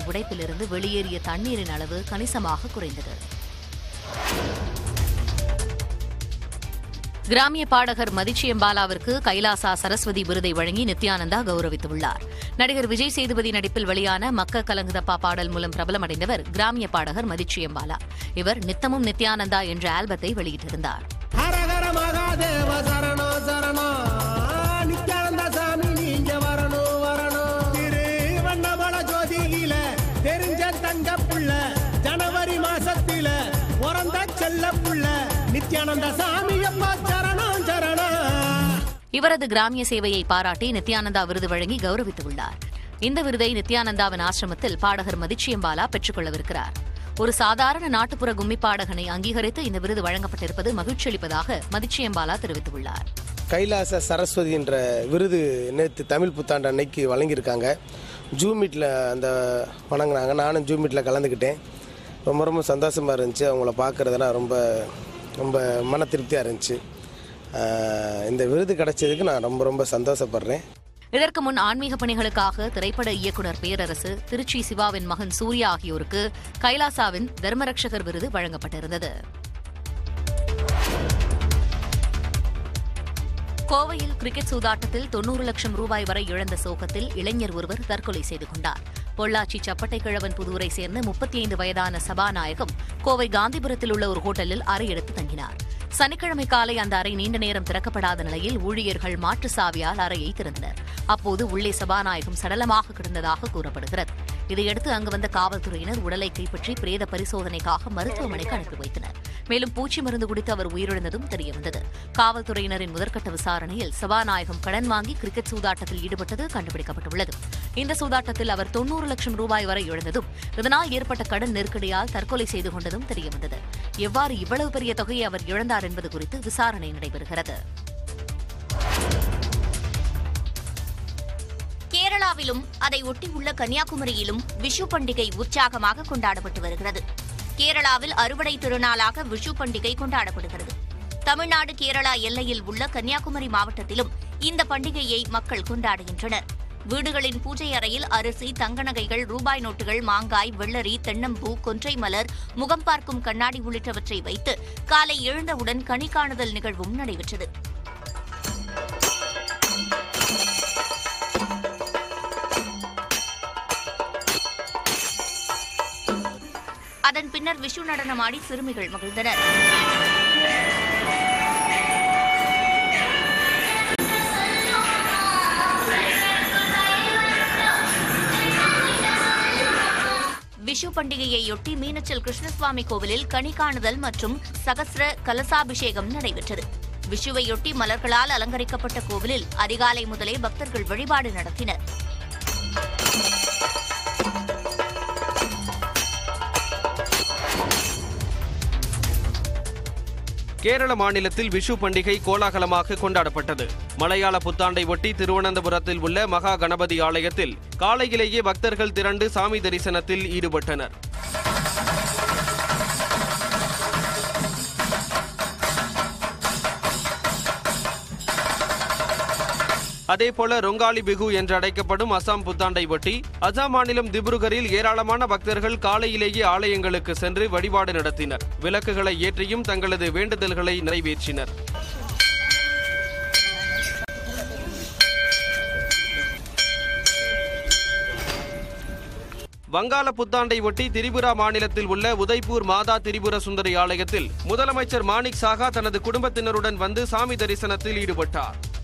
உடைப்பிலிருந்து வெளியேறிய தண்ணீரின் அளவு கணிசமாக குறைந்தது கிராமிய பாடகர் மதிச்சியம்பாலாவிற்கு கைலாசா சரஸ்வதி விருதை வழங்கி நித்யானந்தா கௌரவித்துள்ளார் நடிகர் விஜய் சேதுபதி நடிப்பில் வெளியான மக்க கலங்குதப்பா பாடல் மூலம் பிரபலமடைந்தவர் கிராமிய பாடகர் மதிச்சியம்பாலா இவர் நித்தமும் நித்யானந்தா என்ற ஆல்பத்தை வெளியிட்டிருந்தார் ஹரஹர மகாதேவ சரணோ சரணோ நித்யானந்த சாமி நீங்க வரணும் வரணும் திரு வண்ணமல ஜோதியில தெரிஞ்ச தங்க புள்ள ஜனவரி மாசத்தில பிறந்த செல்ல புள்ள நித்யானந்த சாமி அப்பா சரணம் சரணம் இவரது கிராமிய சேவையை பாராட்டி நித்யானந்தா விருது வழங்கி கௌரவித்துள்ளார் இந்த விருதை நித்யானந்தாவின் ஆசிரமத்தில் பாடகர் மதிச்சியம்பாலா பெற்றுக்கொள்ளவிருக்கிறார் ஒரு சாதாரண நாட்டுப்புற கும்மி பாடகனை அங்கீகரித்து இந்த விருது வழங்கப்பட்டிருப்பது மகிழ்ச்சியளிப்பதாக மதிச்சியம்பாலா தெரிவித்துள்ளார் கைலாச சரஸ்வதி என்ற விருது நேற்று தமிழ் புத்தாண்டு அன்னைக்கு வழங்கியிருக்காங்க ஜூம் மீட்டில் அந்த வணங்கினாங்க நானும் ஜூம் மீட்டில் கலந்துக்கிட்டேன் ரொம்ப ரொம்ப சந்தோஷமாக இருந்துச்சு அவங்கள பார்க்குறதுலாம் ரொம்ப ரொம்ப மன திருப்தியாக இருந்துச்சு ஆஹ் இந்த விருது கிடைச்சதுக்கு நான் ரொம்ப ரொம்ப சந்தோஷப்படுறேன் இதற்கு முன் ஆன்மீக பணிகளுக்காக திரைப்பட இயக்குனர் பேரரசு திருச்சி சிவாவின் மகன் சூர்யா ஆகியோருக்கு கைலாசாவின் தர்மரட்சகர் விருது வழங்கப்பட்டிருந்தது கோவையில் கிரிக்கெட் சூதாட்டத்தில் தொன்னூறு லட்சம் ரூபாய் வரை இழந்த சோகத்தில் இளைஞர் ஒருவர் தற்கொலை செய்து கொண்டார் பொள்ளாச்சி சப்பட்டை கிழவன் புதூரை சேர்ந்த முப்பத்தி ஐந்து வயதான சபாநாயகம் கோவை காந்திபுரத்தில் உள்ள ஒரு ஹோட்டலில் அறை எடுத்து தங்கினார் சனிக்கிழமை காலை அந்த அறை நீண்ட நேரம் திறக்கப்படாத நிலையில் ஊழியர்கள் மாற்று சாவியால் அறையை திறந்தனர் அப்போது உள்ளே சபாநாயகம் சடலமாக கிடந்ததாக கூறப்படுகிறது இதையடுத்து அங்கு வந்த காவல்துறையினர் உடலை கைப்பற்றி பிரேத பரிசோதனைக்காக மருத்துவமனைக்கு அனுப்பி வைத்தனர் மேலும் பூச்சி மருந்து குடித்து அவர் உயிரிழந்ததும் தெரியவந்தது காவல்துறையினரின் முதற்கட்ட விசாரணையில் சபாநாயகம் கடன் வாங்கி கிரிக்கெட் சூதாட்டத்தில் ஈடுபட்டது கண்டுபிடிக்கப்பட்டுள்ளது இந்த சூதாட்டத்தில் அவர் தொன்னூறு லட்சம் ரூபாய் வரை இழந்ததும் இதனால் ஏற்பட்ட கடன் நெருக்கடியால் தற்கொலை செய்து கொண்டதும் தெரியவந்தது எவ்வாறு இவ்வளவு பெரிய தொகையை அவர் இழந்தார் என்பது குறித்து விசாரணை நடைபெறுகிறது கேரளாவிலும் அதை ஒட்டியுள்ள கன்னியாகுமரியிலும் விஷு பண்டிகை உற்சாகமாக கொண்டாடப்பட்டு வருகிறது கேரளாவில் அறுவடை திருநாளாக விஷு பண்டிகை கொண்டாடப்படுகிறது தமிழ்நாடு கேரளா எல்லையில் உள்ள கன்னியாகுமரி மாவட்டத்திலும் இந்த பண்டிகையை மக்கள் கொண்டாடுகின்றனர் வீடுகளின் பூஜை அறையில் அரிசி தங்க நகைகள் ரூபாய் நோட்டுகள் மாங்காய் வெள்ளரி தென்னம்பூ கொன்றை மலர் முகம் பார்க்கும் கண்ணாடி உள்ளிட்டவற்றை வைத்து காலை எழுந்தவுடன் கனி காணுதல் நிகழ்வும் நடைபெற்றது அதன் பின்னர் விஷு நடனமாடி சிறுமிகள் மகிழ்ந்தனர் விஷு பண்டிகையையொட்டி மீனச்சல் கிருஷ்ணசுவாமி கோவிலில் கனி காணுதல் மற்றும் சகஸ்ர கலசாபிஷேகம் நடைபெற்றது விஷுவையொட்டி மலர்களால் அலங்கரிக்கப்பட்ட கோவிலில் அதிகாலை முதலே பக்தர்கள் வழிபாடு நடத்தினர் கேரள மாநிலத்தில் விஷு பண்டிகை கோலாகலமாக கொண்டாடப்பட்டது மலையாள புத்தாண்டை ஒட்டி திருவனந்தபுரத்தில் உள்ள மகா கணபதி ஆலயத்தில் காலையிலேயே பக்தர்கள் திரண்டு சாமி தரிசனத்தில் ஈடுபட்டனர் அதேபோல ரொங்காலி பிகு என்று அழைக்கப்படும் அசாம் புத்தாண்டை ஒட்டி அசாம் மாநிலம் திப்ருகரில் ஏராளமான பக்தர்கள் காலையிலேயே ஆலயங்களுக்கு சென்று வழிபாடு நடத்தினர் விளக்குகளை ஏற்றியும் தங்களது வேண்டுதல்களை நிறைவேற்றினர் வங்காள புத்தாண்டை ஒட்டி திரிபுரா மாநிலத்தில் உள்ள உதய்பூர் மாதா திரிபுர சுந்தரி ஆலயத்தில் முதலமைச்சர் மாணிக் சாகா தனது குடும்பத்தினருடன் வந்து சாமி தரிசனத்தில் ஈடுபட்டார்